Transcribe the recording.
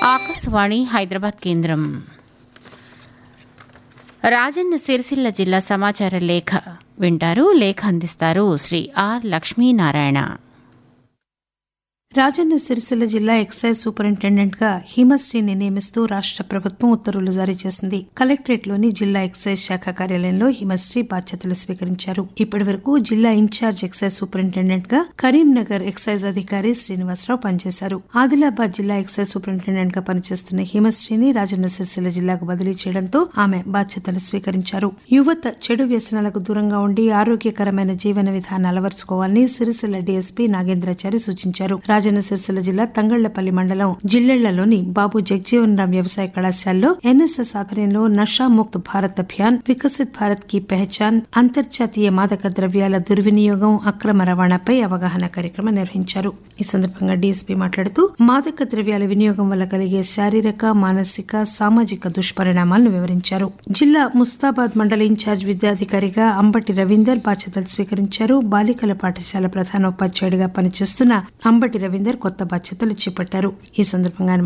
ఆకాశవాణి హైదరాబాద్ కేంద్రం రాజన్న సిరిసిల్ల జిల్లా సమాచార లేఖ వింటారు లేఖ అందిస్తారు శ్రీ ఆర్ లక్ష్మీనారాయణ రాజన్న సిరిసిల్ల జిల్లా ఎక్సైజ్ సూపరింటెండెంట్ గా హిమశ్రీని నియమిస్తూ రాష్ట ప్రభుత్వం ఉత్తర్వులు జారీ చేసింది కలెక్టరేట్ లోని జిల్లా ఎక్సైజ్ శాఖ కార్యాలయంలో హిమశ్రీ బాధ్యతలు స్వీకరించారు ఇప్పటి వరకు జిల్లా ఇన్ఛార్జ్ ఎక్సైజ్ సూపరింటెండెంట్ గా కరీంనగర్ ఎక్సైజ్ అధికారి శ్రీనివాసరావు పనిచేశారు ఆదిలాబాద్ జిల్లా ఎక్సైజ్ సూపరింటెండెంట్ గా పనిచేస్తున్న హిమశ్రీని రాజన్న సిరిసిల్ల జిల్లాకు బదిలీ చేయడంతో ఆమె బాధ్యతలు స్వీకరించారు యువత చెడు వ్యసనాలకు దూరంగా ఉండి ఆరోగ్యకరమైన జీవన విధానం అలవర్చుకోవాలని సిరిసిల్ల డీఎస్పీ నాగేంద్రాచారి సూచించారు రాజన్న సిరిసిల్ల జిల్లా తంగళ్లపల్లి మండలం జిల్లెళ్లలోని బాబు జగ్జీవన్ రామ్ వ్యవసాయ కళాశాలలో ఎన్ఎస్ఎస్ ఆధ్వర్యంలో నషా ముక్త్ భారత్ అభియాన్ వికసిత్ భారత్ కి పెహచాన్ అంతర్జాతీయ మాదక ద్రవ్యాల దుర్వినియోగం అక్రమ రవాణాపై అవగాహన కార్యక్రమం నిర్వహించారు ఈ సందర్భంగా డీఎస్పీ మాట్లాడుతూ మాదక ద్రవ్యాల వినియోగం వల్ల కలిగే శారీరక మానసిక సామాజిక దుష్పరిణామాలను వివరించారు జిల్లా ముస్తాబాద్ మండల ఇన్ఛార్జ్ విద్యాధికారిగా అంబటి రవీందర్ బాధ్యతలు స్వీకరించారు బాలికల పాఠశాల ప్రధానోపాధ్యాయుడిగా పనిచేస్తున్న అంబటి రవీందర్ కొత్త బాధ్యతలు చేపట్టారు ఈ సందర్భంగా ఆయన